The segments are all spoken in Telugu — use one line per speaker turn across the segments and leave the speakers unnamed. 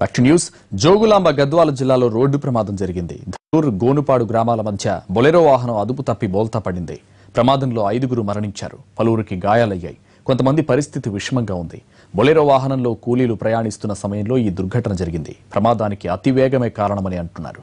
Back to news Jogulamba Gadwal జిల్లాలో రోడ్డు ప్రమాదం జరిగింది ధూర్ గోనుపాడు గ్రామాల మధ్య బొలెరో వాహనం అదుపు తప్పి బోల్తా పడింది ప్రమాదంలో ఐదుగురు మరణించారు పలువురికి గాయాలయ్యాయి కొంతమంది పరిస్థితి విషమంగా ఉంది బొలెరో వాహనంలో కూలీలు ప్రయాణిస్తున్న సమయంలో ఈ దుర్ఘటన జరిగింది ప్రమాదానికి అతివేగమే కారణమని అంటున్నారు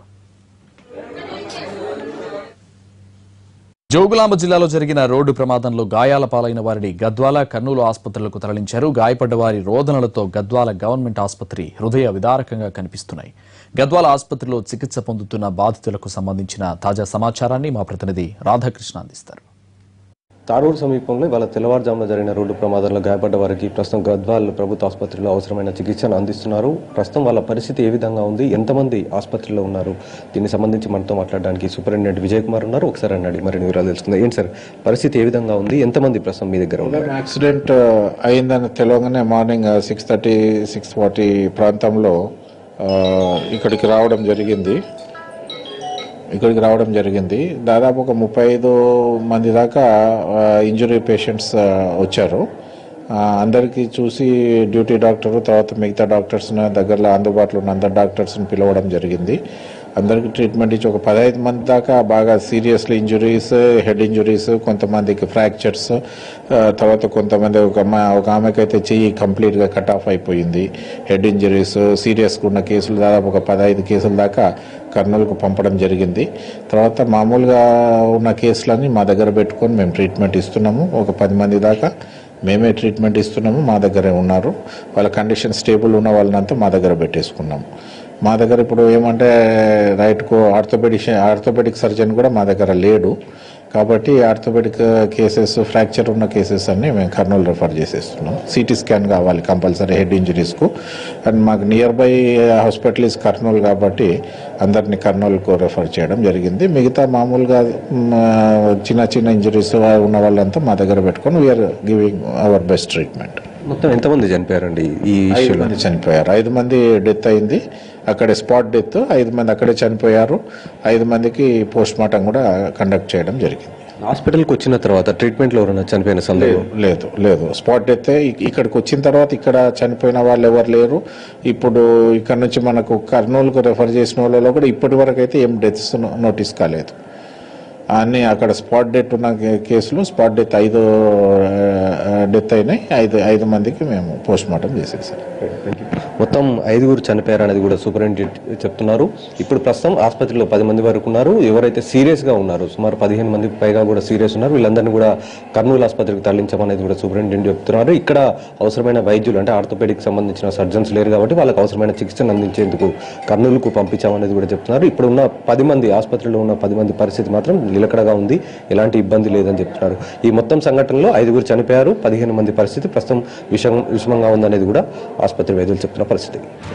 జోగులాంబ జిల్లాలో జరిగిన రోడ్డు ప్రమాదంలో గాయాల పాలైన వారిని గద్వాల కర్నూలు ఆసుపత్రులకు తరలించారు గాయపడ్డ వారి రోదనలతో గద్వాల గవర్నమెంట్ ఆసుపత్రి హృదయ విదారకంగా కనిపిస్తున్నాయి గద్వాల ఆసుపత్రిలో చికిత్స పొందుతున్న బాధితులకు సంబంధించిన తాజా సమాచారాన్ని మా ప్రతినిధి రాధాకృష్ణ అందిస్తారు
తారూరు సమీపంలో ఇవాళ తెల్లవారుజామున జరిగిన రోడ్డు ప్రమాదంలో గాయపడ్డ వారికి ప్రస్తుతం గద్వాల్ ప్రభుత్వ ఆసుపత్రిలో అవసరమైన చికిత్సను అందిస్తున్నారు ప్రస్తుతం వాళ్ళ పరిస్థితి ఏ విధంగా ఉంది ఎంతమంది ఆసుపత్రిలో ఉన్నారు దీనికి సంబంధించి మనతో మాట్లాడడానికి సూపరింటెండెంట్ విజయ్ కుమార్ ఉన్నారు ఒకసారి అన్నాడు మరి వివరాలు తెలుసుకుందాం ఏంటి సార్ పరిస్థితి ఏ విధంగా ఉంది ఎంతమంది ప్రస్తుతం మీ దగ్గర ఉన్నారు
యాక్సిడెంట్ అయిందని తెలియగానే morning six thirty six forty ప్రాంతంలో ఆ, ఇక్కడికి రావడం జరిగింది ఇక్కడికి రావడం జరిగింది దాదాపు ఒక ముప్పై ఐదు మంది దాకా ఇంజురీ పేషెంట్స్ వచ్చారు ఆ, అందరికీ చూసి డ్యూటీ డాక్టర్ తర్వాత మిగతా డాక్టర్స్ని దగ్గరలో అందుబాటులో ఉన్న అందరు డాక్టర్స్ని పిలవడం జరిగింది అందరికి ట్రీట్మెంట్ ఇచ్చి ఒక పదహైదు మంది దాకా బాగా సీరియస్లీ ఇంజురీస్ హెడ్ ఇంజురీస్ కొంతమందికి ఫ్రాక్చర్స్ తర్వాత కొంతమంది ఒక అమ్మాయి ఒక ఆమెకైతే చెయ్యి కంప్లీట్గా కట్ ఆఫ్ అయిపోయింది హెడ్ ఇంజురీస్ సీరియస్గా ఉన్న కేసులు దాదాపు ఒక పదహైదు కేసుల దాకా కర్నూలుకు పంపడం జరిగింది తర్వాత మామూలుగా ఉన్న కేసులన్నీ మా దగ్గర పెట్టుకొని మేము ట్రీట్మెంట్ ఇస్తున్నాము ఒక పది మంది దాకా మేమే ట్రీట్మెంట్ ఇస్తున్నాము మా దగ్గరే ఉన్నారు వాళ్ళ కండిషన్ స్టేబుల్ ఉన్న వాళ్ళనంతా మా దగ్గర పెట్టేసుకున్నాము మా దగ్గర ఇప్పుడు ఏమంటే రైట్కు ఆర్థోపెడిక్ ఆర్థోపెడిక్ సర్జన్ కూడా మా దగ్గర లేడు కాబట్టి ఆర్థోపెడిక్ కేసెస్ ఫ్రాక్చర్ ఉన్న కేసెస్ అన్ని మేము కర్నూలు రెఫర్ చేసేస్తున్నాం సిటీ స్కాన్ కావాలి కంపల్సరీ హెడ్ ఇంజరీస్కు అండ్ మాకు nearby hospital is Kurnool కాబట్టి అందరినీ కర్నూలుకు రెఫర్ చేయడం జరిగింది మిగతా మామూలుగా మ్, చిన్న చిన్న ఇంజరీస్ ఉన్న వాళ్ళంతా మా దగ్గర పెట్టుకొని we're giving our best treatment
మొత్తం ఎంతమంది చనిపోయారండి ఈ
ఐదు
ఇష్యూలో
మంది చనిపోయారు ఐదు మంది డెత్ అయింది అక్కడే స్పాట్ డెత్ ఐదు మంది అక్కడే చనిపోయారు ఐదు మందికి పోస్ట్ మార్టం కూడా కండక్ట్ చేయడం జరిగింది
హాస్పిటల్కి వచ్చిన తర్వాత ట్రీట్మెంట్లో ఎవరైనా చనిపోయిన సందర్భం
లేదు లేదు స్పాట్ డెత్ ఇక్కడికి వచ్చిన తర్వాత ఇక్కడ చనిపోయిన వాళ్ళు ఎవరు లేరు ఇప్పుడు ఇక్కడ నుంచి మనకు కర్నూలుకు రెఫర్ చేసిన వాళ్ళలో కూడా ఇప్పటి వరకు అయితే ఏం డెత్స్ నోటీస్ కాలేదు అన్నీ అక్కడ స్పాట్ డెత్ ఉన్న కే- కేసులు స్పాట్ డెత్ ఐదు డెత్ అయినాయి ఐదు ఐదు మందికి మేము పోస్ట్ మార్టం చేసేసాం
మొత్తం ఐదుగురు చనిపోయారు అనేది కూడా సూపరింటెండెంట్ చెప్తున్నారు ఇప్పుడు ప్రస్తుతం ఆసుపత్రిలో పది మంది వరకు ఉన్నారు ఎవరైతే సీరియస్ గా ఉన్నారు సుమారు పదిహేను మంది పైగా కూడా సీరియస్ ఉన్నారు వీళ్ళందరినీ కూడా కర్నూలు ఆసుపత్రికి తరలించమనేది కూడా సూపరింటెండెంట్ చెప్తున్నారు ఇక్కడ అవసరమైన వైద్యులు అంటే ఆర్థోపెడిక్ సంబంధించిన సర్జన్స్ లేరు కాబట్టి వాళ్ళకి అవసరమైన చికిత్సను అందించేందుకు కర్నూలుకు పంపించామనేది కూడా చెప్తున్నారు ఇప్పుడు ఉన్న పది మంది ఆసుపత్రిలో ఉన్న పది మంది పరిస్థితి మాత్రం నిలకడగా ఉంది ఎలాంటి ఇబ్బంది లేదని చెప్తున్నారు ఈ మొత్తం సంఘటనలో ఐదుగురు చనిపోయారు పదిహేను మంది పరిస్థితి ప్రస్తుతం విషం విషమంగా ఉందనేది కూడా ఆసుపత్రి వైద్యులు చెప్తున్న పరిస్థితి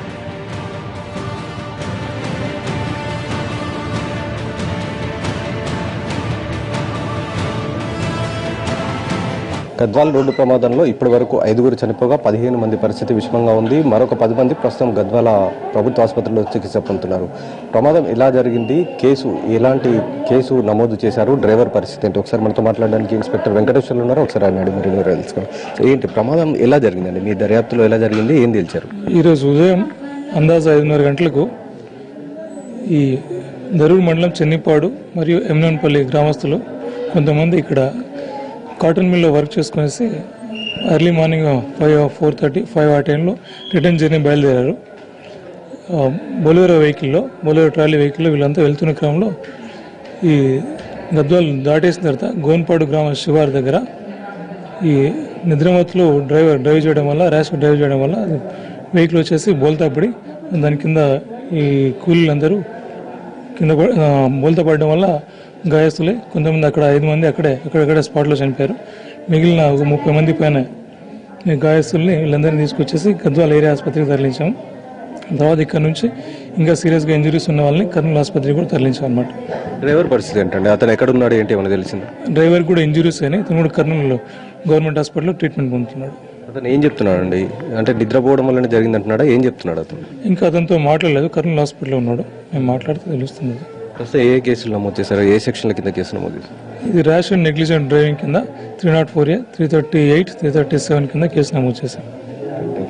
గద్వాల్ రోడ్డు ప్రమాదంలో ఇప్పటి వరకు ఐదుగురు చనిపోగా పదిహేను మంది పరిస్థితి విషమంగా ఉంది మరొక పది మంది ప్రస్తుతం గద్వాల ప్రభుత్వ ఆసుపత్రిలో చికిత్స పొందుతున్నారు ప్రమాదం ఎలా జరిగింది కేసు ఎలాంటి కేసు నమోదు చేశారు డ్రైవర్ పరిస్థితి ఏంటి ఒకసారి మనతో మాట్లాడడానికి ఇన్స్పెక్టర్ వెంకటేశ్వర్లు ఉన్నారు ఒకసారి అన్నాడు మరి వివరాలు తెలుసుకోండి సో ఏంటి ప్రమాదం ఎలా జరిగిందండి మీ దర్యాప్తులో ఎలా జరిగింది ఏం తెలిచారు
ఈరోజు ఉదయం అందాజు ఐదున్నర గంటలకు ఈ దరూర్ మండలం చెన్నిపాడు మరియు ఎమ్నన్పల్లి గ్రామస్తులు కొంతమంది ఇక్కడ కాటన్ మిల్లో వర్క్ చేసుకునేసి early morning five four thirty five ఆ టైంలో రిటర్న్ జర్నీ బయలుదేరారు ఆ, బొలేరో వెహికల్లో బొలేరో ట్రాలీ వెహికల్లో వీళ్ళంతా వెళ్తున్న క్రమంలో ఈ గద్వాలు దాటేసిన తర్వాత గోన్పాడు గ్రామ శివారు దగ్గర ఈ నిద్రమత్తులో డ్రైవర్ డ్రైవ్ చేయడం వల్ల ర్యాష్ డ్రైవ్ చేయడం వల్ల వెహికల్ వచ్చేసి బోల్తా పడి దాని కింద ఈ కూలీలందరూ కింద పడ- ఆ, బోల్తా పడడం వల్ల గాయస్తులై కొంతమంది అక్కడ ఐదు మంది అక్కడే అక్కడక్కడే స్పాట్లో చనిపోయారు మిగిలిన ఒక ముప్పై మంది పైన ఈ గాయస్తుల్ని వీళ్ళందరినీ తీసుకొచ్చేసి గద్వాల ఏరియా ఆసుపత్రికి తరలించాము తర్వాత ఇక్కడ నుంచి ఇంకా సీరియస్గా ఇంజరీస్ ఉన్న వాళ్ళని కర్నూలు ఆసుపత్రికి కూడా తరలించాం అనమాట
డ్రైవర్ పరిస్థితి ఏంటండి అతను ఎక్కడున్నాడు ఏంటి ఏమైనా తెలిసిందా
డ్రైవర్ కూడా ఇంజరీస్ అయినాయి ఇతను కూడా కర్నూలులో గవర్నమెంట్ హాస్పిటల్లో ట్రీట్మెంట్ పొందుతున్నాడు
అతను ఏం చెప్తున్నాడండి అంటే నిద్రపోవడం వల్లనే జరిగింది అంటున్నాడా ఏం చెప్తున్నాడు అతను
ఇంకా అతనితో మాట్లాడలేదు కర్నూలు హాస్పిటల్లో ఉన్నాడు మేము మాట్లాడితే తెలుస్తుంది అది.
ప్రస్తుతం ఏ కేసులు నమోదు చేశారు ఏ సెక్షన్ల కింద కేసు నమోదు చేశారు
ఇది ర్యాష్ అండ్ నెగ్లిజెంట్ డ్రైవింగ్ కింద three nought four A three thirty eight three thirty seven కింద కేసు నమోదు చేశాం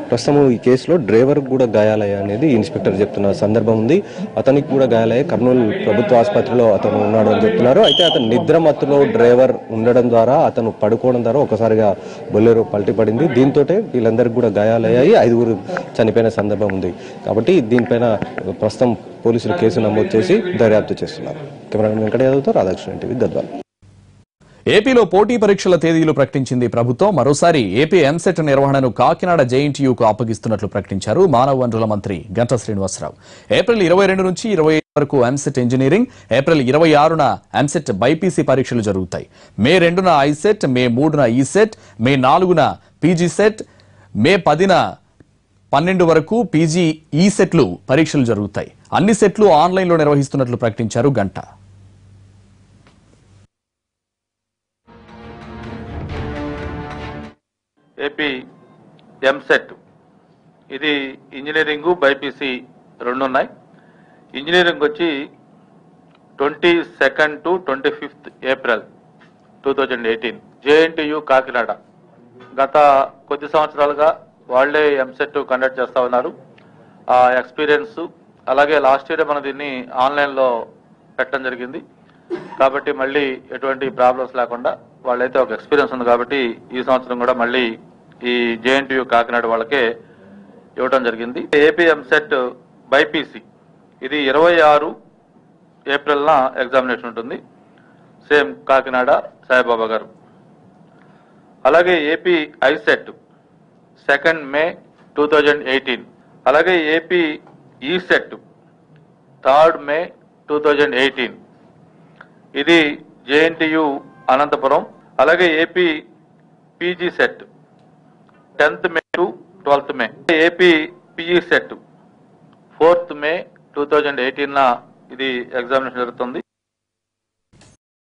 ప్రస్తుతం ఈ కేసులో డ్రైవర్ కూడా గాయాలయ్యా అనేది ఇన్స్పెక్టర్ చెప్తున్న సందర్భం ఉంది అతనికి కూడా గాయాలయ్యాయి కర్నూలు ప్రభుత్వ ఆసుపత్రిలో అతను ఉన్నాడు అని చెప్తున్నారు అయితే అతను నిద్ర మత్తులో డ్రైవర్ ఉండడం ద్వారా అతను పడుకోవడం ద్వారా ఒకసారిగా బొల్లెరో పల్టీ పడింది దీంతో వీళ్ళందరికీ కూడా గాయాలయ్యాయి ఐదుగురు చనిపోయిన సందర్భం ఉంది కాబట్టి దీనిపైన ప్రస్తుతం పోలీసులు కేసు నమోదు చేసి దర్యాప్తు చేస్తున్నారు కెమెరామెన్ వెంకట యాదవ్తో రాధాకృష్ణ టీవీ గద్వాల్
ఏపీలో పోటీ పరీక్షల తేదీలు ప్రకటించింది ప్రభుత్వం మరోసారి ఏపీ ఎంసెట్ నిర్వహణను కాకినాడ జేఎన్టీయూకు అప్పగిస్తున్నట్లు ప్రకటించారు మానవ వనరుల మంత్రి గంటా శ్రీనివాసరావు ఏప్రిల్ ఇరవై రెండు నుంచి ఇరవై వరకు ఎంసెట్ ఇంజనీరింగ్ ఏప్రిల్ ఇరవై ఆరున ఎంసెట్ బైపీసీ పరీక్షలు జరుగుతాయి మే రెండున ఐసెట్ మే మూడున ఈసెట్ మే నాలుగున పీజీ సెట్ మే పదిన పన్నెండు వరకు పీజీ ఈ సెట్లు పరీక్షలు జరుగుతాయి అన్ని సెట్లు ఆన్లైన్లో నిర్వహిస్తున్నట్లు ప్రకటించారు గంటా
ఏపీ ఎంసెట్ ఇది ఇంజనీరింగ్ బైపీసీ రెండు ఉన్నాయి ఇంజనీరింగ్ వచ్చి twenty second to twenty fifth April two thousand eighteen JNTU Kakinada గత కొద్ది సంవత్సరాలుగా వాళ్ళే ఎంసెట్ కండక్ట్ చేస్తా ఉన్నారు ఆ ఎక్స్పీరియన్స్ అలాగే లాస్ట్ ఇయర్ మనం దీన్ని ఆన్లైన్లో పెట్టడం జరిగింది కాబట్టి మళ్ళీ ఎటువంటి ప్రాబ్లమ్స్ లేకుండా వాళ్ళైతే ఒక ఎక్స్పీరియన్స్ ఉంది కాబట్టి ఈ సంవత్సరం కూడా మళ్ళీ ఈ జేఎన్టీయు కాకినాడ వాళ్ళకే ఇవ్వడం జరిగింది ఏపీ ఎంసెట్ బైపీసీ ఇది ఇరవై ఆరు ఏప్రిల్న ఎగ్జామినేషన్ ఉంటుంది సేమ్ కాకినాడ సాయిబాబా గారు అలాగే AP ICET second May two thousand eighteen అలాగే AP ECET third May two thousand eighteen ఇది జేఎన్టీయు అనంతపురం అలాగే AP PG CET tenth May to twelfth May AP PE CET fourth May two thousand eighteen ఇది ఎగ్జామినేషన్ జరుగుతుంది